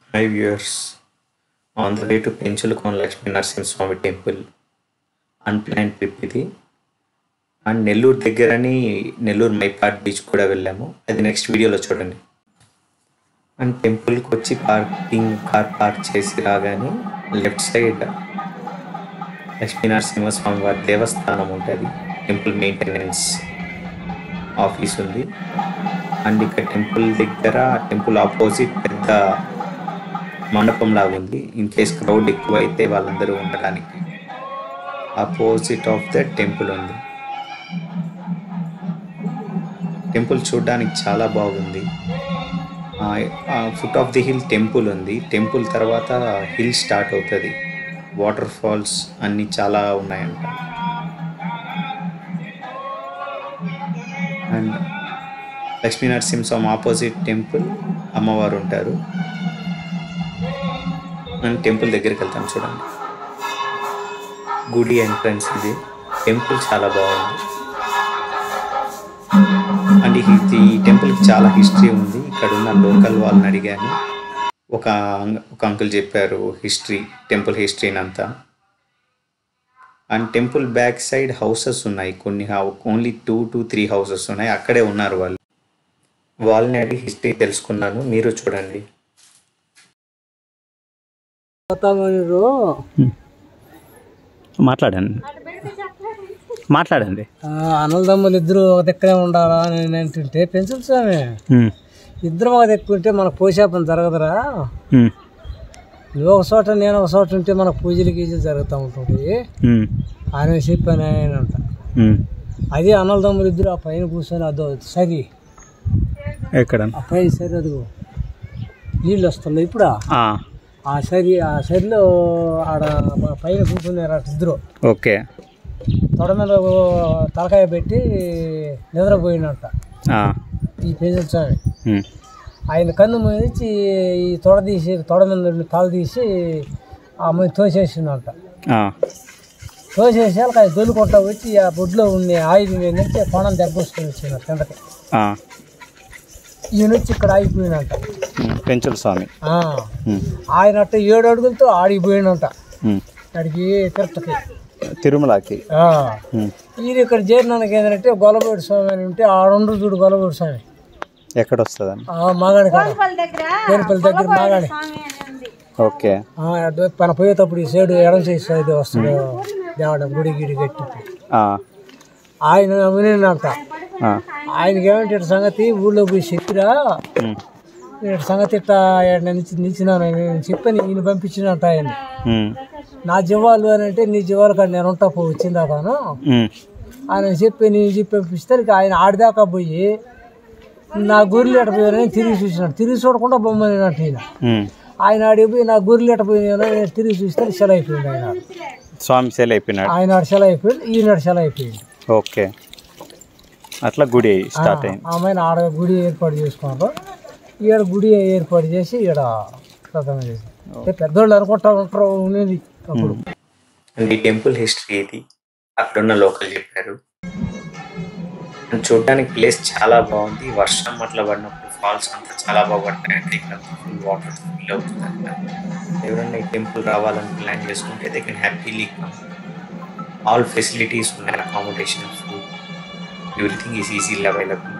High viewers on the way to Penchalakona Lakshmi Narasimhaswamy temple unplan trip ఇది and Nellore దగ్గరని Nellore Mypadu beach కూడా వెళ్ళాము అది నెక్స్ట్ వీడియోలో చూడండి అండ్ టెంపుల్కి వచ్చి పార్కింగ్ కార్ పార్క్ చేసి రాగానే లెఫ్ట్ సైడ్ లక్ష్మీ నరసింహస్వామి వారి దేవస్థానం ఉంటుంది టెంపుల్ మెయింటెనెన్స్ ఆఫీస్ ఉంది అండ్ ఇక్కడ టెంపుల్ దగ్గర టెంపుల్ ఆపోజిట్ పెద్ద మండపం లాగా ఉంది ఇన్ కేస్ క్రౌడ్ ఎక్కువ అయితే వాళ్ళందరూ ఉండడానికి ఆపోజిట్ ఆఫ్ ద టెంపుల్ ఉంది టెంపుల్ చూడడానికి చాలా బాగుంది foot of the hill temple ఉంది టెంపుల్ తర్వాత హిల్ స్టార్ట్ అవుతుంది వాటర్ ఫాల్స్ అన్నీ చాలా ఉన్నాయంట and Lakshmi Narasimhaswamy opposite temple అమ్మవారు ఉంటారు అండ్ టెంపుల్ దగ్గరికి వెళ్తాం చూడండి గుడి ఎంట్రన్స్ ఇది టెంపుల్ చాలా బాగుంది అండ్ ఈ టెంపుల్కి చాలా హిస్టరీ ఉంది ఇక్కడ ఉన్న లోకల్ వాళ్ళని అడిగాను ఒక ఒక అంకుల్ చెప్పారు హిస్టరీ టెంపుల్ హిస్టరీని అంతా and temple back side houses ఉన్నాయి కొన్ని only two to three houses ఉన్నాయి అక్కడే ఉన్నారు వాళ్ళు వాళ్ళని అడిగి హిస్టరీ తెలుసుకున్నాను మీరు చూడండి పోతామనిరు మాట్లాడండి మాట్లాడండి అన్నదమ్ములు ఇద్దరు ఒక దగ్గరే ఉండాలా అని నేను అంటుంటే పెన్సిల్ స్వామి ఉమ్, ఇద్దరు ఒక దగ్గర ఉంటే మనకు పూజాపం జరగదురా ఉమ్, నువ్వు ఒక చోట నేను ఒక చోట ఉంటే మనకు పూజలు గీజలు జరుగుతూ ఉంటుంది ఉమ్, ఆయన చెప్పాను ఆయన అంట ఉమ్. అదే అన్నదమ్ములు ఇద్దరు ఆ పైన కూర్చొని అదో సరి ఎక్కడ ఆ పైన సరి అదిగో నీళ్ళు వస్తుంది ఇప్పుడు ఆ, ఆ సరి ఆ సరిలో ఆడ పైన కూర్చున్నారు అటు ఇద్దరు ఓకే తొడ మీద తలకాయ పెట్టి నిద్రపోయినట్ట ఆ, ఈ పెన్సిల్ స్వామి ఉమ్, ఆయన కన్ను మూసి ఈ తొడ తీసి తొడ మీద ఉన్న తల తీసి ఆ అమ్మాయి తోసేసిందంట ఆ, తోసేసి ఆయన దొల్లుకుంటా వచ్చి ఆ బొడ్లో ఉన్న ఆయిల్ ఏంటంటే కొనం దెబ్బొసుకొని వచ్చింది కిందకి ఆ, ఈయన వచ్చి ఇక్కడ ఆగిపోయినంట ఉమ్, పెంచుల స్వామి ఆ. ఉమ్, ఆయన అట్ట ఏడు అడుగులతో ఆడిపోయినంట ఉమ్. అడిగి తిరుపతికి తిరుమలకి ఆ. ఉమ్, ఈయన ఇక్కడ చేరినానికి ఏంటంటే గొల్లబోడి స్వామి అని ఉంటే ఆడుండ్రు చూడు గొల్లబోడి స్వామి ఎక్కడ వస్తుందని ఆ మాగాడి కాడ పేరుపల్లి దగ్గర మాగాడి ఓకే ఆ, అటు మన పోయేటప్పుడు ఈ సైడ్ ఎడం చేసి సైడ్ వస్తుంది దేవాడ గుడి గిడి కట్టి ఆ, ఆయన వినంట ఆ, ఆయనకి ఏమంటే ఇటు సంగతి ఊళ్ళో పోయి చెప్పిరా ఉమ్, ఇటు సంగతి ఇట్ట ఈడ నిలిచి నిలిచినాను నేను చెప్పని ఈయన పంపించినట్ట ఆయన ఉమ్, నా జీవాలు అని అంటే నీ జీవాలు కాడ నేను ఉంటా పో వచ్చిందాకాను ఉమ్, ఆయన చెప్పి నేను చెప్పి పంపిస్తే ఇక ఆయన ఆడిదాకా పోయి నా గొర్రెలు ఎట పోయానని తిరిగి చూసినాడు తిరిగి చూడకుండా బొమ్మనినట్టు ఈయన ఉమ్. ఆయన ఆడిపోయి నా గొర్రెలు ఎట పోయినా నేను తిరిగి చూస్తే సెల అయిపోయింది ఆయన స్వామి సేల్ అయిపోయినాడు ఆయన ఆడు సెల అయిపోయింది ఈనాడు సెల అయిపోయింది ఓకే అట్లా గుడి స్టార్ట్ అయింది ఆమెను ఆడ గుడి ఏర్పాటు చేసుకున్నారు ఈడ గుడి ఏర్పాటు చేసి ఈడ ప్రధానం చేసి అంటే పెద్దోళ్ళు అనుకుంటా ఉంటారు ఉండేది అప్పుడు అండ్ ఈ టెంపుల్ హిస్టరీ ఇది అక్కడున్న లోకల్ చెప్పారు అండ్ చూడడానికి ప్లేస్ చాలా బాగుంది వర్షం అట్లా పడినప్పుడు ఫాల్స్ అంతా చాలా బాగా పడతాయంటే ఇక్కడ ఫుల్ వాటర్ ఫిల్ అవుతుంది ఎవరైనా ఈ టెంపుల్ రావాలని ప్లాన్ చేసుకుంటే they can happily come all facilities ఉన్నాయి accommodation food everything is easily available